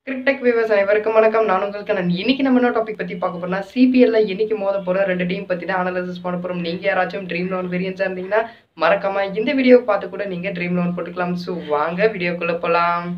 கிரிக்டெக் viewers அனைவருக்கும் வணக்கம் நான் உங்களுக்கு நான் இன்னைக்கு நம்ம என்ன டாபிக் பத்தி பார்க்க போறோம்னா சிபிஎல்ல இன்னைக்கு மோத போற ரெண்டு டீம் பத்தி தான் அனாலிசிஸ் பண்ண போறோம் நீங்க யாராச்சும் ட்ரீம் லோன் வேரியன்ஸா இருந்தீங்கன்னா மறக்காம இந்த வீடியோ பார்த்து கூட நீங்க ட்ரீம் லோன் போட்டுக்கலாம் ஸோ வாங்க வீடியோக்குள்ள போலாம்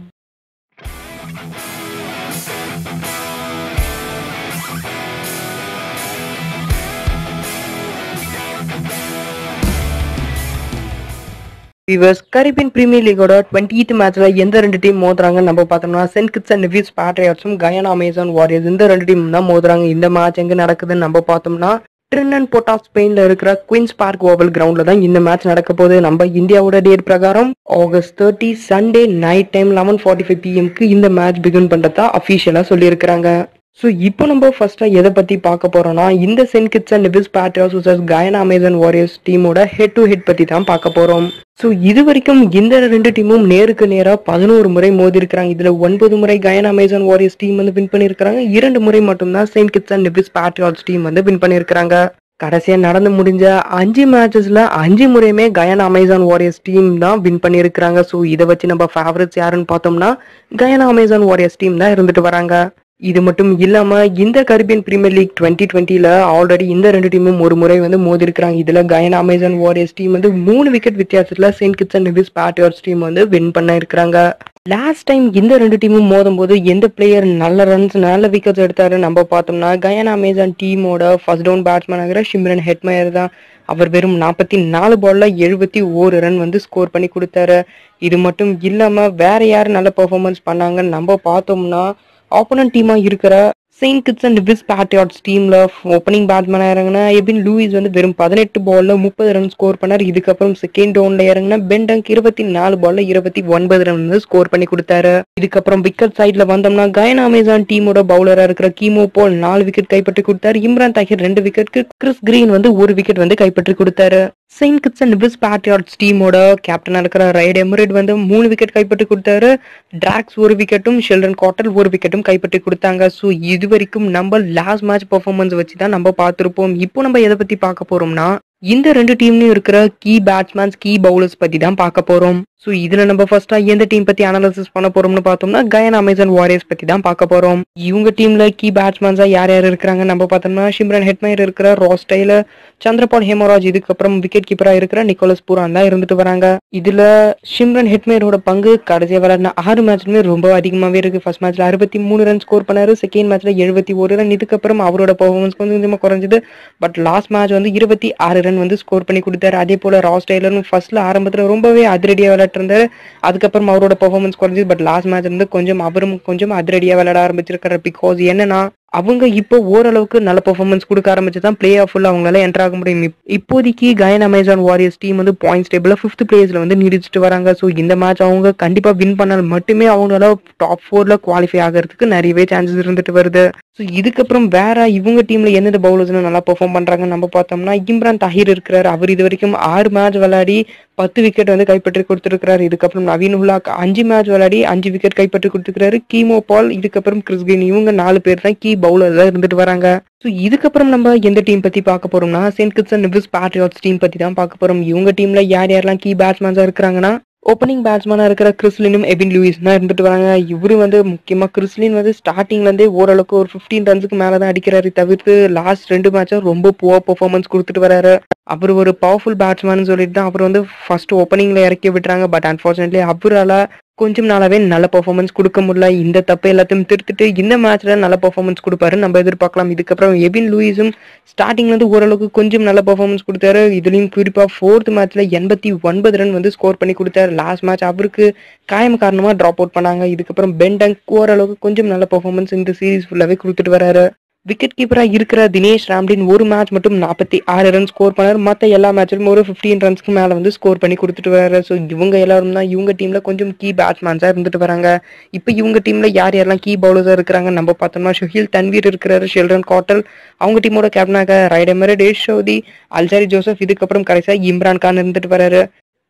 விவர்ஸ் கரிபியன் பிரீமியர் லீகோட டுவெண்ட்டி மேட்ச்ல எந்த ரெண்டு டீம் மோதுறாங்கன்னு நம்ம பார்த்தோம்னா சென்ட் கிட்ஸ் அண்ட் நிவிஸ் பேட்ரியாட்ஸும் கயானா அமேசான் வாரியர்ஸ் இந்த ரெண்டு டீம் தான் மோதுறாங்க இந்த மேட்ச் எங்க நடக்குதுன்னு நம்ம பார்த்தோம்னா ட்ரின் போர்ட் ஆஃப் ஸ்பெயின்ல இருக்கிற குயின்ஸ் பார்க் ஓவல் கிரவுண்ட்ல தான் இந்த மேட்ச் நடக்க போகுது நம்ம இந்தியாவோட டேட் பிரகாரம் August thirty Sunday night time eleven forty five பிஎம்க்கு இந்த மேட்ச் பிகின் பண்றதா அஃபீஷியலா சொல்லியிருக்கிறாங்க ஸோ இப்போ நம்ம ஃபர்ஸ்டா எதை பத்தி பார்க்க போறோம்னா இந்த Saint Kitts and Nevis Patriots versus Guyana Amazon Warriors டீமோட ஹெட் டு ஹெட் பத்தி தான் பார்க்க போறோம் ஸோ இது வரைக்கும் இந்த ரெண்டு டீமும் நேருக்கு நேரா பதினோரு முறை மோதி இருக்கிறாங்க இதுல ஒன்பது முறை கயனா அமேசான் வாரியர்ஸ் டீம் வந்து வின் பண்ணியிருக்காங்க இரண்டு முறை மட்டும்தான் Saint Kitts and Nevis Patriots team வந்து வின் பண்ணியிருக்காங்க கடைசியா நடந்து முடிஞ்ச அஞ்சு மேட்சஸ்ல அஞ்சு முறையுமே கயனா அமேசான் வாரியர்ஸ் டீம் தான் வின் பண்ணியிருக்கிறாங்க ஸோ இதை வச்சு நம்ம ஃபேவரட்ஸ் யாருன்னு பார்த்தோம்னா கயனா அமேசான் வாரியர்ஸ் டீம் தான் இருந்துட்டு வராங்க இது மட்டும் இல்லாம இந்த கரிபியன் பிரீமியர் லீக் டுவெண்ட்டி டுவெண்ட்டில ஆல்ரெடி இந்த ரெண்டு டீமும் ஒரு முறை வந்து மோதி இருக்கிறாங்க இதுல கயனா அமேசான் வாரியர்ஸ் டீம் வந்து மூணு விக்கெட் வித்தியாசத்துல Saint Kitts and Nevis Patriots team வந்து வின் பண்ண இருக்கிறாங்க லாஸ்ட் டைம் இந்த ரெண்டு டீமும் மோதும் போது எந்த பிளேயர் நல்ல ரன்ஸ் நல்ல விக்கெட்ஸ் எடுத்தாரு நம்ம பார்த்தோம்னா கயானா அமேசான் டீமோட ஃபர்ஸ்ட் டவுன் பேட்ஸ்மேன் ஆகிற ஷிம்ரன் ஹெட்மயர் தான் அவர் வெறும் நாற்பத்தி நாலு பால்ல எழுபத்தி ஓரு ரன் வந்து ஸ்கோர் பண்ணி கொடுத்தாரு இது மட்டும் இல்லாம வேற யார் நல்ல பெர்ஃபார்மன்ஸ் பண்ணாங்கன்னு நம்ம பார்த்தோம்னா ஆப்போனன்ட் டீமா இருக்கிற Saint Kitts and Nevis Patriots டீம்ல ஓப்பனிங் பேட்ஸ்மேனா இறங்கினா எபின் லூயிஸ் வந்து வெறும் பதினெட்டு பால்ல முப்பது ரன் ஸ்கோர் பண்ணார் இதுக்கப்புறம் செகண்ட் டவுன்ல இறங்கினா பெண்டங்க் இருபத்தி நாலு பால்ல இருபத்தி ஒன்பது ரன் வந்து ஸ்கோர் பண்ணி கொடுத்தாரு இதுக்கப்புறம் விக்கெட் சைட்ல வந்தோம்னா கயன் அமேசான் டீமோட பவுலரா இருக்கிற கீமோ போல் நாலு விக்கெட் கைப்பற்றி கொடுத்தாரு இம்ரான் தாஹிர் ரெண்டு விக்கெட்க்கு கிறிஸ் கிரீன் வந்து ஒரு விக்கெட் வந்து கைப்பற்றி கொடுத்தாரு Saint Kitts and Nevis Patriots டீமோட கேப்டனா இருக்கிற ரைட் எமரேட் வந்து மூணு விக்கெட் கைப்பற்றி கொடுத்தாரு டிராக்ஸ் ஒரு விக்கெட்டும் ஷெல்டன் காட்டல் ஒரு விக்கெட்டும் கைப்பற்றி கொடுத்தாங்க ஸோ இது வரைக்கும் நம்ம லாஸ்ட் மேட்ச் பெர்ஃபார்மன்ஸ் வச்சு தான் நம்ம பார்த்துருப்போம் இப்போ நம்ம எதை பத்தி பார்க்க போறோம்னா இந்த ரெண்டு டீம்லயும் இருக்கிற கீ பேட்ஸ்மேன்ஸ் கீ பவுலர்ஸ் பத்தி தான் பார்க்க போறோம் ஸோ இதுல நம்ம ஃபர்ஸ்டா எந்த டீம் பத்தி அனாலிசிஸ் பண்ண போறோம்னு பார்த்தோம்னா கயன் அமேசான் வாரியர்ஸ் பத்தி தான் பார்க்க போறோம் இவங்க டீம்ல கீ பேட்ஸ்மேன்ஸா யார் யார் இருக்கிறாங்க நம்ம பார்த்தோம்னா ஷிம்ரன் ஹெட்மயர் இருக்கிற ராஸ் டெய்லர் சந்திரபால் ஹேமராஜ் இதுக்கப்புறம் விக்கெட் கீப்பரா இருக்கிற நிக்கோலஸ் பூரான் தான் இருந்துட்டு வராங்க இதுல ஷிம்ரன் ஹெட்மேரோட பங்கு கடைசியா விளையாடின ஆறு மேட்ச்லுமே ரொம்ப அதிகமாவே இருக்கு ஃபர்ஸ்ட் மேட்ச்ல அறுபத்தி மூணு ரன் ஸ்கோர் பண்ணாரு செகண்ட் மேட்ச்ல எழுபத்தி ஒரு ரன் இதுக்கப்புறம் அவரோட பெர்ஃபார்மன்ஸ் கொஞ்சம் கொஞ்சமா குறைஞ்சது பட் லாஸ்ட் மேட்ச் வந்து இருபத்தி ஆறு ரன் வந்து ஸ்கோர் பண்ணி கொடுத்தாரு அதே போல ராஸ் டெய்லரும் ஃபர்ஸ்ட்ல ஆரம்பத்துல ரொம்பவே அதிரடியா விளையாட்டு இருந்தாரு அதுக்கப்புறம் அவரோட பெர்ஃபார்மன்ஸ் குறைஞ்சது பட் லாஸ்ட் மேட்ச் வந்து கொஞ்சம் அவரும் கொஞ்சம் அதிரடியா விளையாட ஆரம்பிச்சிருக்காரு பிகாஸ் என்னன்னா அவங்க இப்போ ஓரளவுக்கு நல்ல பெர்ஃபார்மன்ஸ் கொடுக்க ஆரம்பிச்சு தான் பிளே ஆஃப் அவங்களால என்டர் ஆக முடியும் இப்- இப்போதைக்கு கயன் அமேசான் வாரியர்ஸ் டீம் வந்து பாயிண்ட்ஸ் டேபிள்ல ஃபிஃப்த் பிளேஸ்ல வந்து நீடிச்சிட்டு வராங்க ஸோ இந்த மேட்ச் அவங்க கண்டிப்பா வின் பண்ணால் மட்டுமே அவங்களால டாப் ஃபோர்ல குவாலிஃபை ஆகிறதுக்கு நிறையவே சான்சஸ் இருந்துட்டு வருது ஸோ இதுக்கப்புறம் வேற இவங்க டீம்ல எந்தெந்த பவுலர்ஸ் நல்லா பெர்ஃபார்ம் பண்றாங்க நம்ம பார்த்தோம்னா இம்ரான் தாஹிர் இருக்கிறார் அவர் இது வரைக்கும் ஆறு மேட்ச் விளையாடி பத்து விக்கெட் வந்து கைப்பற்றி கொடுத்துருக்காரு இதுக்கப்புறம் நவீன் உல்லாக் அஞ்சு மேட்ச் விளையாடி அஞ்சு விக்கெட் கைப்பற்றி கொடுத்துருக்காரு கீமோ பால் இதுக்கப்புறம் கிறிஸ்கின் இவங்க நாலு பேர் தான் கீ பவுலர் தான் இருந்துட்டு வராங்க ஸோ இதுக்கப்புறம் நம்ம எந்த டீம் பத்தி பார்க்க போறோம்னா Saint Kitts and Nevis Patriots team பத்தி தான் பார்க்க போறோம் இவங்க டீம்ல யார் யாரெல்லாம் கீ பேட்ஸ்மேன்ஸா இருக்கிறாங்கன்னா ஓப்பனிங் பேட்ஸ்மேனா இருக்கிற கிறிஸ்லினும் எபின் லூயிஸ் தான் இருந்துட்டு வராங்க இவரு வந்து முக்கியமா கிறிஸ்லின் வந்து ஸ்டார்டிங்ல இருந்தே ஓரளவுக்கு ஒரு 15 ரன்ஸுக்கு மேல தான் அடிக்கிறாரு தவிர்த்து லாஸ்ட் ரெண்டு மேட்சும் ரொம்ப புவர் பெர்ஃபார்மன்ஸ் கொடுத்துட்டு வராரு அவர் ஒரு பவர்ஃபுல் பேட்ஸ்மேன் சொல்லிட்டு தான் அவர் வந்து ஃபர்ஸ்ட் ஓப்பனிங்ல இறக்கி விட்டுறாங்க பட் அன்பார்ச்சுனேட்லி அவரால கொஞ்சம் நாளாவே நல்ல பெர்ஃபார்மன்ஸ் கொடுக்க முடியல இந்த தப்பு எல்லாத்தையும் திருத்திட்டு இந்த மேட்ச்ல நல்ல பெர்ஃபார்மன்ஸ் கொடுப்பாரு நம்ம எதிர்பார்க்கலாம் இதுக்கப்புறம் எபின் லூயிஸும் ஸ்டார்டிங்ல இருந்து ஓரளவுக்கு கொஞ்சம் நல்ல பெர்ஃபார்மன்ஸ் கொடுத்தாரு இதுலயும் குறிப்பா ஃபோர்த் மேட்ச்ல எண்பத்தி ஒன்பது ரன் வந்து ஸ்கோர் பண்ணி கொடுத்தாரு லாஸ்ட் மேட்ச் அவருக்கு காயம் காரணமா டிராப் அவுட் பண்ணாங்க இதுக்கப்புறம் பெண்டங் ஓரளவுக்கு கொஞ்சம் நல்ல பெர்ஃபார்மன்ஸ் இந்த சீரிஸ் ஃபுல்லாவே கொடுத்துட்டு வராரு விக்கெட் கீப்பரா இருக்கிற தினேஷ் ராம்டின் ஒரு மேட்ச் மட்டும் நாற்பத்தி ஆறு ரன் ஸ்கோர் பண்ணாரு மத்த எல்லா மேட்ச்லயும் ஒரு 15 ரன்ஸ்க்கு மேல வந்து ஸ்கோர் பண்ணி கொடுத்துட்டு வராரு ஸோ இவங்க எல்லாரும் தான் இவங்க டீம்ல கொஞ்சம் கீ பேட்ஸ்மேன்ஸா இருந்துட்டு வராங்க இப்போ இவங்க டீம்ல யார் யாரெல்லாம் கீ பவுலர்ஸா இருக்கிறாங்க நம்ம பார்த்தோம்னா ஷுஹில் தன்வீர் இருக்கிறாரு ஷெல்ரன் காட்டல் அவங்க டீமோட கேப்டனாக ரைட் எமரே டேஷ் சௌதி அல்சாரி ஜோசப் இதுக்கப்புறம் கடைசியா இம்ரான் கான் இருந்துட்டு வராரு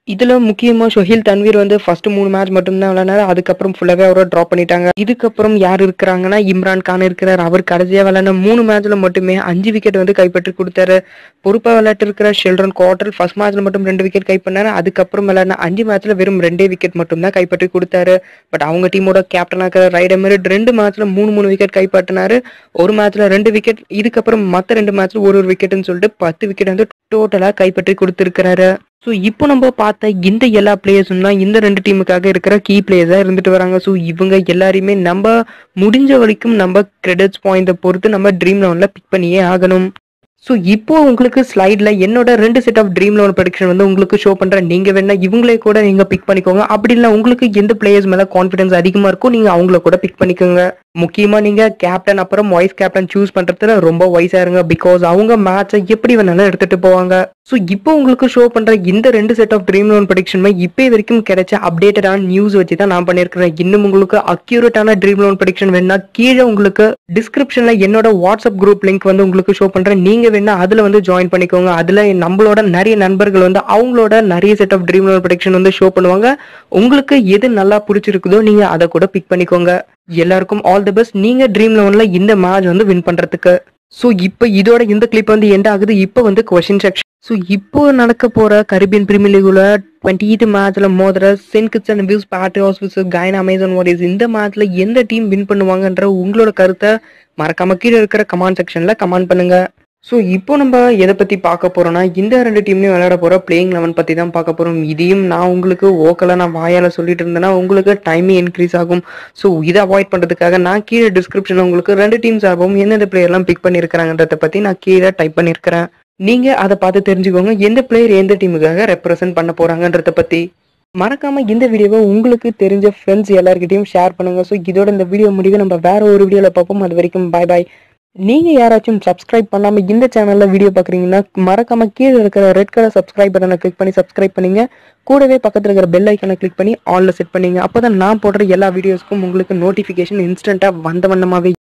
இதுல முக்கியமா ஷொஹில் தன்வீர் வந்து ஃபர்ஸ்ட் மூணு மேட்ச் மட்டும்தான் விளையாடுனாரு அதுக்கப்புறம் ஃபுல்லாவே அவரை ட்ராப் பண்ணிட்டாங்க இதுக்கப்புறம் யார் இருக்கிறாங்கன்னா இம்ரான் கான் இருக்கிறார் அவர் கடைசியா விளையாடின மூணு மேட்ச்ல மட்டுமே அஞ்சு விக்கெட் வந்து கைப்பற்றி கொடுத்தாரு பொறுப்பா விளையாட்டு இருக்கிற ஷெல்ரன் குவார்டர் ஃபர்ஸ்ட் மேட்ச்ல மட்டும் ரெண்டு விக்கெட் கை பண்ணாரு அதுக்கப்புறம் விளையாடின அஞ்சு மேட்ச்ல வெறும் ரெண்டே விக்கெட் மட்டும் தான் கைப்பற்றி கொடுத்தாரு பட் அவங்க டீமோட கேப்டனா இருக்கிற ரைட் எமிரட் ரெண்டு மேட்ச்ல மூணு மூணு விக்கெட் கைப்பற்றினாரு ஒரு மேட்ச்ல ரெண்டு விக்கெட் இதுக்கப்புறம் மத்த ரெண்டு மேட்ச்ல ஒரு ஒரு விக்கெட்னு சொல்லிட்டு பத்து விக்கெட் வந்து டோட்டலா கைப்பற்றி கொடுத்திருக்கிறாரு ஸோ இப்போ நம்ம பார்த்த இந்த எல்லா பிளேயர்ஸும் தான் இந்த ரெண்டு டீமுக்காக இருக்கிற கீ பிளேயர்ஸாக இருந்துட்டு வராங்க ஸோ இவங்க எல்லாரையுமே நம்ம முடிஞ்ச வரைக்கும் நம்ம கிரெடிட்ஸ் பாயிண்ட்டை பொறுத்து நம்ம ட்ரீம் லெவனில் பிக் பண்ணியே ஆகணும் ஸோ இப்போ உங்களுக்கு ஸ்லைடில் என்னோட ரெண்டு set of Dream eleven prediction வந்து உங்களுக்கு ஷோ பண்ணுறேன் நீங்கள் வேணா இவங்களே கூட நீங்கள் பிக் பண்ணிக்கோங்க அப்படி இல்லை உங்களுக்கு எந்த பிளேயர்ஸ் மேலே கான்ஃபிடன்ஸ் அதிகமாக இருக்கோ நீங்கள் அவங்கள கூட பிக் பண்ணிக்கோங்க முக்கியமாக நீங்கள் கேப்டன் அப்புறம் வைஸ் கேப்டன் சூஸ் பண்ணுறதுல ரொம்ப வயசாக இருங்க பிகாஸ் அவங்க மேட்சை எப்படி வேணாலும் எடுத்துகிட்டு போவாங்க ஸோ இப்போ உங்களுக்கு ஷோ பண்ணுற இந்த ரெண்டு செட் ஆஃப் ட்ரீம் லோன் ப்ரடிக்ஷனுமே இப்போ வரைக்கும் கிடைச்ச அப்டேட்டடான நியூஸ் வச்சு தான் நான் பண்ணியிருக்கிறேன் இன்னும் உங்களுக்கு அக்யூரேட்டான ட்ரீம் லோன் ப்ரடிக்ஷன் வேணா கீழே உங்களுக்கு டிஸ்கிரிப்ஷனில் என்னோட வாட்ஸ்அப் குரூப் லிங்க் வந்து உங்களுக்கு ஷோ பண்ணுறேன் நீங்கள் வேணா அதில் வந்து ஜாயின் பண்ணிக்கோங்க அதில் நம்மளோட நிறைய நண்பர்கள் வந்து அவங்களோட நிறைய set of Dream eleven prediction வந்து ஷோ பண்ணுவாங்க உங்களுக்கு எது நல்லா பிடிச்சிருக்குதோ நீங்கள் அதை கூட பிக் பண்ணிக்கோங்க எல்லாருக்கும் ஆல் தி பெஸ்ட் நீங்கள் ட்ரீம் லெவனில் இந்த மேட்ச் வந்து வின் பண்ணுறதுக்கு ஸோ இப்போ இதோட இந்த கிளிப் வந்து எண்ட் ஆகுது இப்போ வந்து கொஸ்டின் செக்ஷன் ஸோ இப்போ நடக்க போற கரிபியன் பிரீமியர் லீகுல டுவெண்ட்டி எயிட் மேட்ச்ல மோதுற Saint Kitts and Nevis Patriots versus Guyana Amazon Warriors இந்த மேட்ச்ல எந்த டீம் வின் பண்ணுவாங்கன்ற உங்களோட கருத்தை மறக்காம கீழே இருக்கிற கமெண்ட் செக்ஷன்ல கமெண்ட் பண்ணுங்க ஸோ இப்போ நம்ம எதை பத்தி பார்க்க போறோம்னா இந்த ரெண்டு டீம்லையும் விளையாட போற பிளேயிங் லெவன் பத்தி தான் பார்க்க போறோம் இதையும் நான் உங்களுக்கு ஓக்கல நான் வாயால சொல்லிட்டு இருந்தேன்னா உங்களுக்கு டைமிங் இன்க்ரீஸ் ஆகும் ஸோ இதை அவாய்ட் பண்றதுக்காக நான் கீழே டிஸ்கிரிப்ஷன்ல உங்களுக்கு ரெண்டு டீம்ஸ் ஆகும் எந்தெந்த பிளேயர்லாம் பிக் பண்ணியிருக்கிறாங்கன்றத பத்தி நான் கீழே டைப் பண்ணியிருக்கிறேன் நீங்க அதை பார்த்து தெரிஞ்சுக்கோங்க எந்த பிளேயர் எந்த டீமுக்காக ரெப்ரசென்ட் பண்ண போறாங்கன்றத பத்தி மறக்காம இந்த வீடியோவை உங்களுக்கு தெரிஞ்ச ஃப்ரெண்ட்ஸ் எல்லாருக்கிட்டையும் ஷேர் பண்ணுங்க ஸோ இதோட இந்த வீடியோ முடிவு நம்ம வேற ஒரு வீடியோல பார்ப்போம் அது வரைக்கும் பாய் பாய் நீங்க யாராச்சும் சப்ஸ்கிரைப் பண்ணாம இந்த சேனல்ல வீடியோ பாக்குறீங்கன்னா மறக்காம கீழே இருக்கிற ரெட் கலர் சப்ஸ்கிரைப் பட்டனை கிளிக் பண்ணி சப்ஸ்கிரைப் பண்ணீங்க கூடவே பக்கத்துல இருக்கிற பெல் ஐக்கனை கிளிக் பண்ணி ஆல்ல செட் பண்ணீங்க அப்பதான் நான் போடுற எல்லா வீடியோஸ்க்கும் உங்களுக்கு நோட்டிபிகேஷன் இன்ஸ்டன்ட்டா வந்த வண்ணமாவே